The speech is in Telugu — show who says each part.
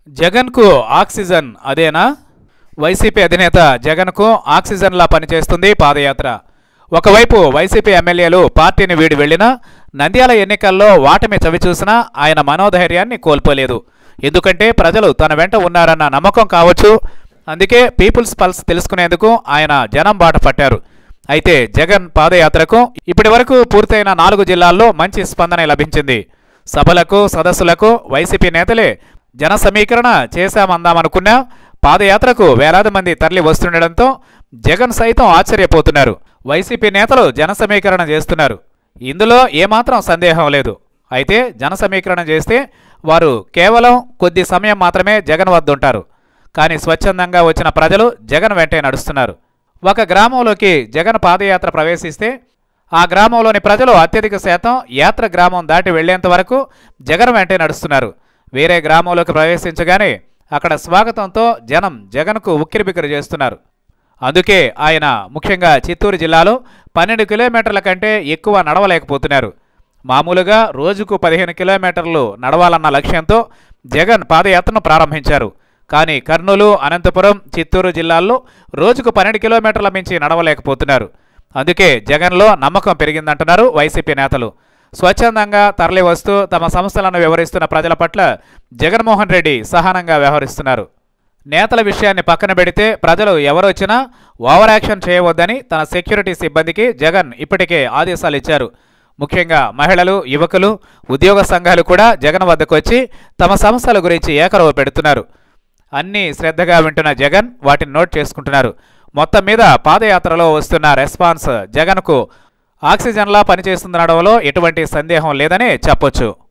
Speaker 1: జగన్కు ఆక్సిజన్ అదేనా వైసీపీ అధినేత జగన్కు ఆక్సిజన్లా పనిచేస్తుంది పాదయాత్ర ఒకవైపు వైసీపీ ఎమ్మెల్యేలు పార్టీని వీడి వెళ్లినా నంద్యాల ఎన్నికల్లో వాటమి చవిచూసినా ఆయన మనోధైర్యాన్ని కోల్పోలేదు ఎందుకంటే ప్రజలు తన వెంట ఉన్నారన్న నమ్మకం కావచ్చు అందుకే పీపుల్స్ పల్స్ తెలుసుకునేందుకు ఆయన జనం బాట పట్టారు అయితే జగన్ పాదయాత్రకు ఇప్పటి వరకు పూర్తయిన నాలుగు జిల్లాల్లో మంచి స్పందన లభించింది సభలకు సదస్సులకు వైసీపీ నేతలే జన సమీకరణ చేశామందామనుకున్నా పాదయాత్రకు వేలాది మంది తరలి వస్తుండడంతో జగన్ సైతం ఆశ్చర్యపోతున్నారు వైసీపీ నేతలు జన సమీకరణ చేస్తున్నారు ఇందులో ఏమాత్రం సందేహం లేదు అయితే జన సమీకరణ చేస్తే వారు కేవలం కొద్ది సమయం మాత్రమే జగన్ వద్ద ఉంటారు కానీ స్వచ్ఛందంగా వచ్చిన ప్రజలు జగన్ వెంటే నడుస్తున్నారు ఒక గ్రామంలోకి జగన్ పాదయాత్ర ప్రవేశిస్తే ఆ గ్రామంలోని ప్రజలు అత్యధిక శాతం యాత్ర గ్రామం దాటి వెళ్లేంత వరకు జగన్ వెంటే నడుస్తున్నారు వేరే గ్రామంలోకి ప్రవేశించగానే అక్కడ స్వాగతంతో జనం జగన్కు ఉక్కిరిబిక్కిరి చేస్తున్నారు అందుకే ఆయన ముఖ్యంగా చిత్తూరు జిల్లాలో పన్నెండు కిలోమీటర్ల కంటే ఎక్కువ నడవలేకపోతున్నారు మామూలుగా రోజుకు పదిహేను కిలోమీటర్లు నడవాలన్న లక్ష్యంతో జగన్ పాదయాత్రను ప్రారంభించారు కానీ కర్నూలు అనంతపురం చిత్తూరు జిల్లాల్లో రోజుకు పన్నెండు కిలోమీటర్ల మించి నడవలేకపోతున్నారు అందుకే జగన్లో నమ్మకం పెరిగిందంటున్నారు వైసీపీ నేతలు స్వచ్ఛందంగా తరలి వస్తూ తమ సమస్యలను వివరిస్తున్న ప్రజల పట్ల జగన్మోహన్ రెడ్డి సహనంగా వ్యవహరిస్తున్నారు నేతల విషయాన్ని పక్కన పెడితే ప్రజలు ఎవరొచ్చినా ఓవర్ యాక్షన్ చేయవద్దని తన సెక్యూరిటీ సిబ్బందికి జగన్ ఇప్పటికే ఆదేశాలు ఇచ్చారు ముఖ్యంగా మహిళలు యువకులు ఉద్యోగ సంఘాలు కూడా జగన్ వద్దకు వచ్చి తమ సమస్యల గురించి ఏకరవ పెడుతున్నారు అన్నీ శ్రద్ధగా వింటున్న జగన్ వాటిని నోట్ చేసుకుంటున్నారు మొత్తం మీద పాదయాత్రలో వస్తున్న రెస్పాన్స్ జగన్కు ఆక్సిజన్లా పనిచేస్తుందనడంలో ఎటువంటి సందేహం లేదనే చెప్పొచ్చు